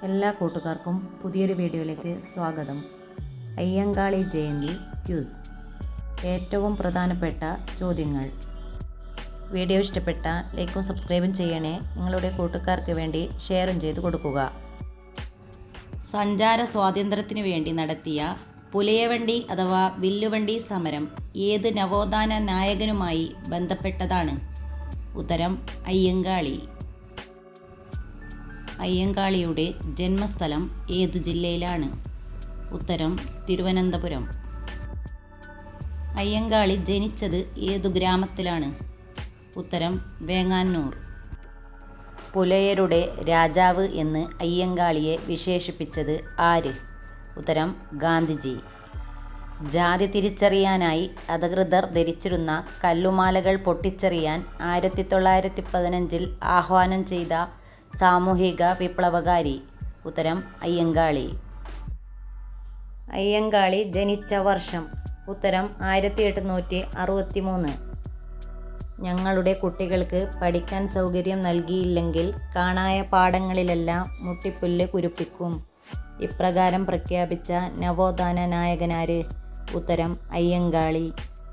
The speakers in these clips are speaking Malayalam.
എല്ലാ കൂട്ടുകാർക്കും പുതിയൊരു വീഡിയോയിലേക്ക് സ്വാഗതം അയ്യങ്കാളി ജയന്തി ക്യൂസ് ഏറ്റവും പ്രധാനപ്പെട്ട ചോദ്യങ്ങൾ വീഡിയോ ഇഷ്ടപ്പെട്ട ലൈക്കും സബ്സ്ക്രൈബും ചെയ്യണേ നിങ്ങളുടെ കൂട്ടുകാർക്ക് വേണ്ടി ഷെയറും ചെയ്ത് കൊടുക്കുക സഞ്ചാര സ്വാതന്ത്ര്യത്തിനു വേണ്ടി നടത്തിയ പുലയവണ്ടി അഥവാ വില്ലുവണ്ടി സമരം ഏത് നവോത്ഥാന നായകനുമായി ബന്ധപ്പെട്ടതാണ് ഉത്തരം അയ്യങ്കാളി അയ്യങ്കാളിയുടെ ജന്മസ്ഥലം ഏതു ജില്ലയിലാണ് ഉത്തരം തിരുവനന്തപുരം അയ്യങ്കാളി ജനിച്ചത് ഏതു ഗ്രാമത്തിലാണ് ഉത്തരം വേങ്ങാനൂർ പുലയരുടെ രാജാവ് എന്ന് അയ്യങ്കാളിയെ വിശേഷിപ്പിച്ചത് ആര് ഉത്തരം ഗാന്ധിജി ജാതി തിരിച്ചറിയാനായി അധികൃതർ ധരിച്ചിരുന്ന കല്ലുമാലകൾ പൊട്ടിച്ചെറിയാൻ ആയിരത്തി തൊള്ളായിരത്തി പതിനഞ്ചിൽ ആഹ്വാനം ചെയ്ത സാമൂഹിക വിപ്ലവകാരി ഉത്തരം അയ്യങ്കാളി അയ്യങ്കാളി ജനിച്ച വർഷം ഉത്തരം ആയിരത്തി എട്ടുന്നൂറ്റി അറുപത്തി മൂന്ന് ഞങ്ങളുടെ കുട്ടികൾക്ക് പഠിക്കാൻ സൗകര്യം നൽകിയില്ലെങ്കിൽ കാണായ പാഠങ്ങളിലെല്ലാം മുട്ടിപ്പുല്ല് കുരുപ്പിക്കും ഇപ്രകാരം പ്രഖ്യാപിച്ച നവോത്ഥാന നായകനാര് ഉത്തരം അയ്യങ്കാളി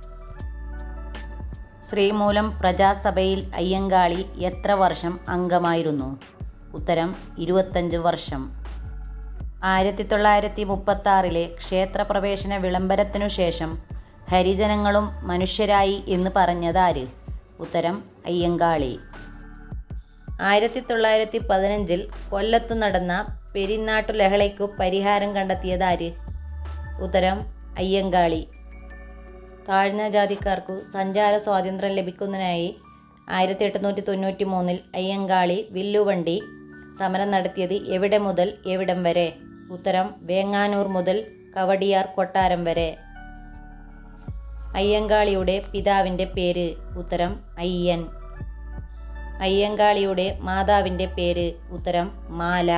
ശ്രീമൂലം പ്രജാസഭയിൽ അയ്യങ്കാളി എത്ര വർഷം അംഗമായിരുന്നു ഉത്തരം ഇരുപത്തഞ്ച് വർഷം ആയിരത്തി തൊള്ളായിരത്തി മുപ്പത്താറിലെ ക്ഷേത്രപ്രവേശന വിളംബരത്തിനു ശേഷം ഹരിജനങ്ങളും മനുഷ്യരായി എന്ന് പറഞ്ഞതാര് ഉത്തരം അയ്യങ്കാളി ആയിരത്തി തൊള്ളായിരത്തി പതിനഞ്ചിൽ കൊല്ലത്തു നടന്ന പെരിന്നാട്ടു ലഹളയ്ക്കു പരിഹാരം കണ്ടെത്തിയതാര് ഉത്തരം അയ്യങ്കാളി താഴ്ന്ന ജാതിക്കാർക്കു സഞ്ചാര സ്വാതന്ത്ര്യം ലഭിക്കുന്നതിനായി ആയിരത്തി എട്ടുനൂറ്റി തൊണ്ണൂറ്റി മൂന്നിൽ അയ്യങ്കാളി വില്ലുവണ്ടി സമരം നടത്തിയത് എവിടെ മുതൽ എവിടം വരെ ഉത്തരം വേങ്ങാനൂർ മുതൽ കവടിയാർ കൊട്ടാരം വരെ അയ്യങ്കാളിയുടെ പിതാവിൻ്റെ പേര് ഉത്തരം അയ്യൻ അയ്യങ്കാളിയുടെ മാതാവിൻ്റെ പേര് ഉത്തരം മാല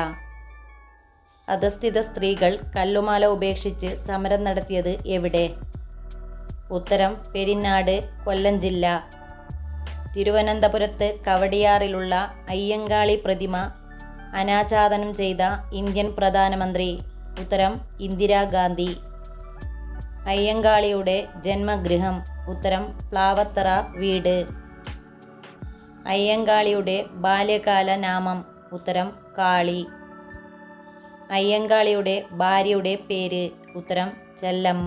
അധസ്ഥിത സ്ത്രീകൾ കല്ലുമാല ഉപേക്ഷിച്ച് സമരം നടത്തിയത് എവിടെ ഉത്തരം പെരിനാട് കൊല്ലം ജില്ല തിരുവനന്തപുരത്ത് കവടിയാറിലുള്ള അയ്യങ്കാളി പ്രതിമ അനാച്ഛാദനം ചെയ്ത ഇന്ത്യൻ പ്രധാനമന്ത്രി ഉത്തരം ഇന്ദിരാഗാന്ധി അയ്യങ്കാളിയുടെ ജന്മഗൃഹം ഉത്തരം പ്ലാവത്തറ വീട് അയ്യങ്കാളിയുടെ ബാല്യകാല നാമം ഉത്തരം കാളി അയ്യങ്കാളിയുടെ ഭാര്യയുടെ പേര് ഉത്തരം ചെല്ലമ്മ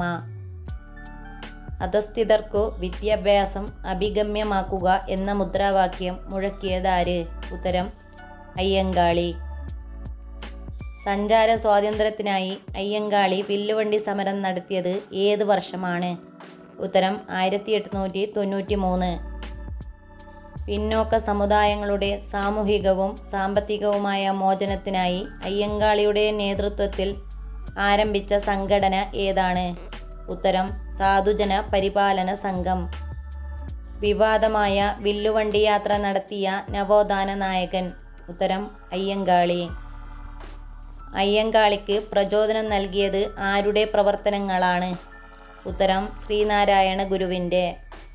അധസ്ഥിതർക്കു വിദ്യാഭ്യാസം അഭിഗമ്യമാക്കുക എന്ന മുദ്രാവാക്യം മുഴക്കിയതാര് ഉത്തരം അയ്യങ്കാളി സഞ്ചാര സ്വാതന്ത്ര്യത്തിനായി അയ്യങ്കാളി വില്ലുവണ്ടി സമരം നടത്തിയത് ഏത് വർഷമാണ് ഉത്തരം ആയിരത്തി എട്ടുനൂറ്റി തൊണ്ണൂറ്റി മൂന്ന് പിന്നോക്ക സമുദായങ്ങളുടെ സാമൂഹികവും സാമ്പത്തികവുമായ മോചനത്തിനായി അയ്യങ്കാളിയുടെ നേതൃത്വത്തിൽ ആരംഭിച്ച സംഘടന ഏതാണ് ഉത്തരം സാധുജന പരിപാലന സംഘം വിവാദമായ വില്ലുവണ്ടി യാത്ര നടത്തിയ നവോത്ഥാന നായകൻ ഉത്തരം അയ്യങ്കാളി അയ്യങ്കാളിക്ക് പ്രചോദനം നൽകിയത് ആരുടെ പ്രവർത്തനങ്ങളാണ് ഉത്തരം ശ്രീനാരായണ ഗുരുവിൻ്റെ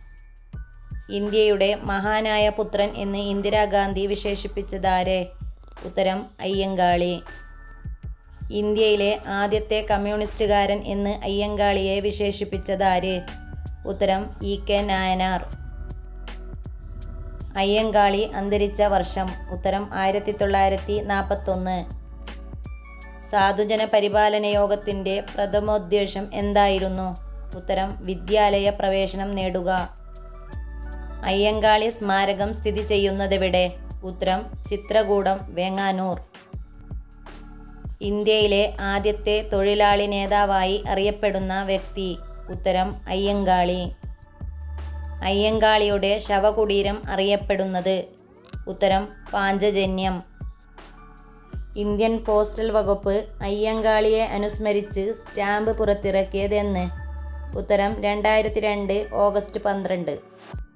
ഇന്ത്യയുടെ മഹാനായ പുത്രൻ എന്ന് ഇന്ദിരാഗാന്ധി വിശേഷിപ്പിച്ചതാരെ ഉത്തരം അയ്യങ്കാളി ഇന്ത്യയിലെ ആദ്യത്തെ കമ്മ്യൂണിസ്റ്റുകാരൻ എന്ന് അയ്യങ്കാളിയെ വിശേഷിപ്പിച്ചതാര് ഉത്തരം ഇ കെ നായനാർ അയ്യങ്കാളി അന്തരിച്ച വർഷം ഉത്തരം ആയിരത്തി തൊള്ളായിരത്തി നാൽപ്പത്തൊന്ന് സാധുജന പരിപാലന യോഗത്തിൻ്റെ പ്രഥമോദ്ദേശം എന്തായിരുന്നു ഉത്തരം വിദ്യാലയ പ്രവേശനം നേടുക അയ്യങ്കാളി സ്മാരകം സ്ഥിതി ചെയ്യുന്നതെവിടെ ഉത്തരം ചിത്രകൂടം വേങ്ങാനൂർ ഇന്ത്യയിലെ ആദ്യത്തെ തൊഴിലാളി നേതാവായി അറിയപ്പെടുന്ന വ്യക്തി ഉത്തരം അയ്യങ്കാളി അയ്യങ്കാളിയുടെ ശവകുടീരം അറിയപ്പെടുന്നത് ഉത്തരം പാഞ്ചജന്യം ഇന്ത്യൻ പോസ്റ്റൽ വകുപ്പ് അയ്യങ്കാളിയെ അനുസ്മരിച്ച് സ്റ്റാമ്പ് പുറത്തിറക്കിയതെന്ന് ഉത്തരം രണ്ടായിരത്തി രണ്ട് ഓഗസ്റ്റ് പന്ത്രണ്ട്